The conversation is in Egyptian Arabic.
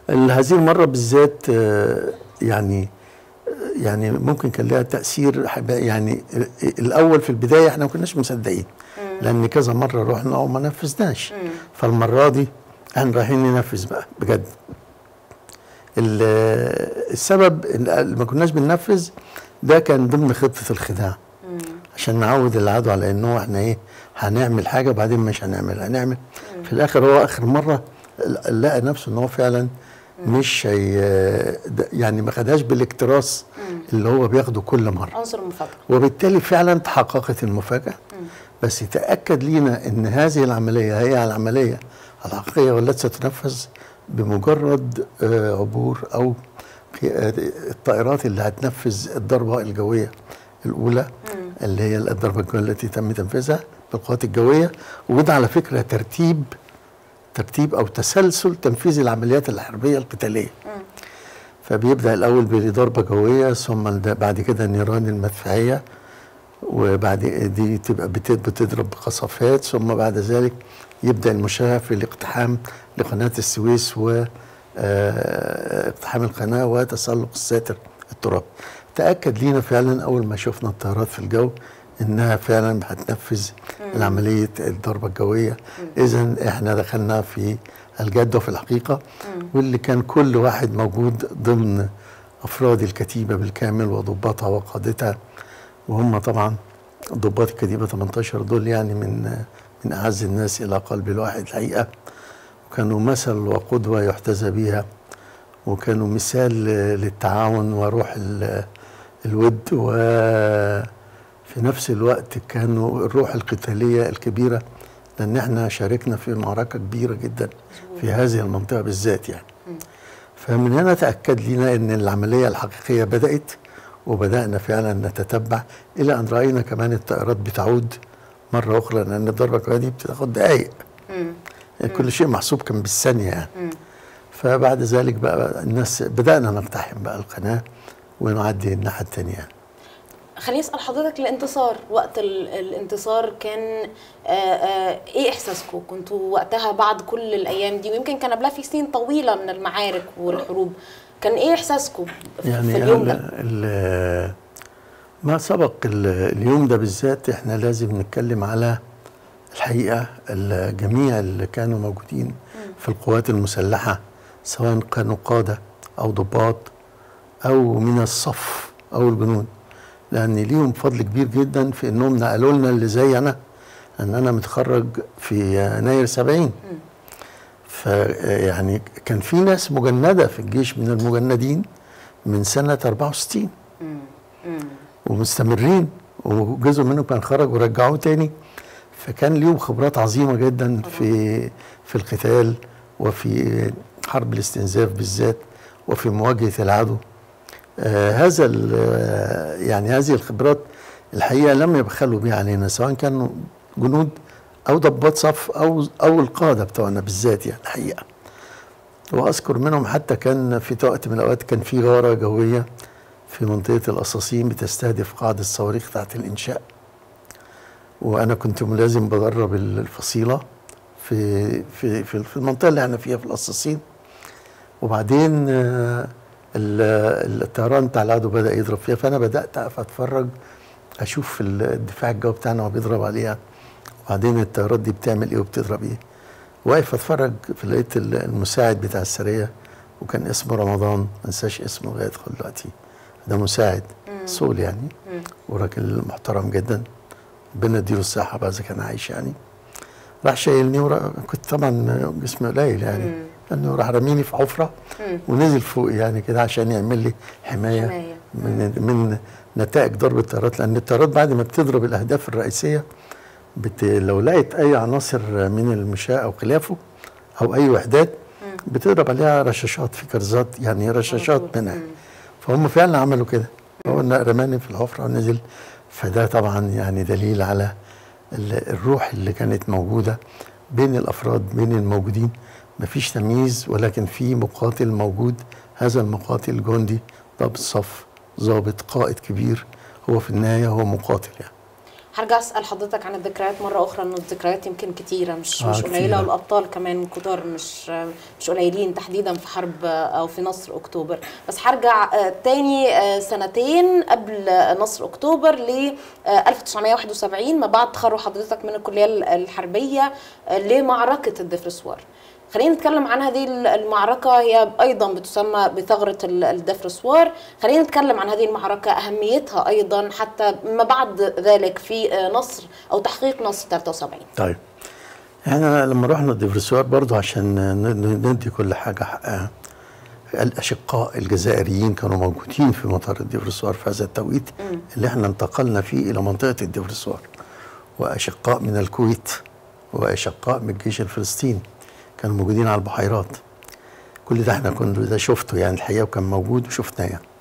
ال- هذه المره بالذات آه، يعني يعني ممكن كان لها تاثير حب- يعني ال- الاول في البدايه احنا ما كناش مصدقين لان كذا مره رحنا وما نفذناش فالمره دي احنا رايحين ننفذ بقى بجد ال- السبب ان ما كناش بننفذ ده كان ضمن خطه الخداع عشان نعود العدو على انه احنا ايه هنعمل حاجه وبعدين مش هنعمل هنعمل في الاخر هو اخر مره ل- لقى نفسه ان هو فعلا مش هي ده- يعني ما خدهاش بالاكتراث اللي هو بياخده كل مره عنصر المفاجاه وبالتالي فعلا تحققت المفاجاه بس يتاكد لينا ان هذه العمليه هي العمليه الحقيقيه والتي ستنفذ بمجرد آه، عبور او قي- آه، الطائرات اللي هتنفذ الضربه الجويه الاولى اللي هي الضربه الجويه التي تم تنفيذها بالقوات الجويه وده على فكره ترتيب ترتيب او تسلسل تنفيذ العمليات الحربيه القتاليه فبيبدا الاول بضربه جويه ثم الد- بعد كده النيران المدفعيه وبعد دي تبقى بت- بتضرب بقصفات ثم بعد ذلك يبدا المشاة في الاقتحام لقناه السويس و آه، اقتحام القناه وتسلق الساتر التراب تاكد لينا فعلا اول ما شفنا الطيارات في الجو انها فعلا هتنفذ العمليه الضربه الجويه اذا احنا دخلنا في الجد وفي الحقيقه واللي كان كل واحد موجود ضمن افراد الكتيبه بالكامل وضباطها وقادتها وهم طبعا ضباط الكتيبه 18 دول يعني من من اعز الناس الى قلب الواحد الحقيقه وكانوا مثل وقدوه يحتذى بها وكانوا مثال للتعاون وروح ال- الود وفي نفس الوقت كانوا الروح القتاليه الكبيره لان احنا شاركنا في معركه كبيره جدا في هذه المنطقه بالذات يعني فمن هنا تاكد لنا ان العمليه الحقيقيه بدات وبدانا فعلا نتتبع الى ان راينا كمان الطائرات بتعود مره اخرى لان الضربه الجويه دي بتاخد دقائق يعني كل شيء محسوب كان بالثانيه يعني فبعد ذلك بقى الناس بدانا نقتحم بقى القناه ونعدي الناحيه الثانيه يعني. خليني اسال حضرتك الانتصار وقت ال- الانتصار كان آه، آه، ايه احساسكم كنتوا وقتها بعد كل الايام دي ويمكن كان قبلها في سنين طويله من المعارك والحروب كان ايه احساسكم في يعني في اليوم ال- ده ال- ما سبق ال- اليوم ده بالذات احنا لازم نتكلم على الحقيقه الجميع اللي كانوا موجودين في القوات المسلحه سواء كانوا قاده او ضباط او من الصف او الجنود لان ليهم فضل كبير جدا في انهم نقلوا لنا اللي زي انا ان انا متخرج في يناير 70 فيعني كان في ناس مجنده في الجيش من المجندين من سنه 64 ومستمرين وجزء منهم كان خرج ورجعوه تاني فكان ليهم خبرات عظيمه جدا في في القتال وفي حرب الاستنزاف بالذات وفي مواجهه العدو آه هذا ال- آه، يعني هذه الخبرات الحقيقه لم يبخلوا بها علينا سواء كانوا جنود او ضباط صف او او القاده بتوعنا بالذات يعني الحقيقه واذكر منهم حتى كان في وقت من الاوقات كان في غاره جويه في منطقه القصاصين بتستهدف قاعده الصواريخ تحت الانشاء وانا كنت ملازم بدرب الفصيله في في في في المنطقه اللي احنا فيها في القصاصين وبعدين آه، ال- الطيران بتاع العدو بدا يضرب فيها فانا بدات اقف اتفرج اشوف الدفاع الجوي بتاعنا وهو بيضرب عليها وبعدين الطيارات دي بتعمل ايه وبتضرب ايه واقف اتفرج في لقيت ال- المساعد بتاع السريه وكان اسمه رمضان ما انساش اسمه لغايه دلوقتي ده مساعد صول يعني وراجل محترم جدا ربنا يديله الصحه بقى اذا كان عايش يعني راح شايلني ورا كنت طبعا جسمي قليل يعني انه راح رميني في حفره ونزل فوق يعني كده عشان يعمل لي حمايه, حماية. من من نتائج ضرب الطيارات لان الطيارات بعد ما بتضرب الاهداف الرئيسيه بت... لو لقيت اي عناصر من المشاة او خلافه او اي وحدات بتضرب عليها رشاشات في كرزات يعني رشاشات منها فهم فعلا عملوا كده هو رماني في الحفره ونزل فده طبعا يعني دليل على ال- الروح اللي كانت موجوده بين الافراد بين الموجودين مفيش تمييز ولكن في مقاتل موجود هذا المقاتل جندي ضابط صف ضابط قائد كبير هو في النهايه هو مقاتل يعني هرجع اسال حضرتك عن الذكريات مره اخرى انه الذكريات يمكن كتيره مش آه، مش كتيرة. قليله والابطال كمان كتار مش مش قليلين تحديدا في حرب او في نصر اكتوبر بس هرجع آه، تاني آه، سنتين قبل آه، نصر اكتوبر ل آه، 1971 ما بعد تخرج حضرتك من الكليه الحربيه آه، لمعركه الدفرسوار خلينا نتكلم عن هذه المعركة هي أيضا بتسمى بثغرة ال- الدفرسوار خلينا نتكلم عن هذه المعركة أهميتها أيضا حتى ما بعد ذلك في آه، نصر أو تحقيق نصر 73 طيب احنا لما رحنا الدفرسوار برضو عشان ن- ن- ندي كل حاجه حقها الاشقاء الجزائريين كانوا موجودين في مطار الدفرسوار في هذا التوقيت اللي احنا انتقلنا فيه الى منطقه الدفرسوار واشقاء من الكويت واشقاء من الجيش الفلسطيني كانوا موجودين على البحيرات كل ده احنا كنا ده شفته يعني الحقيقه وكان موجود وشفناه يعني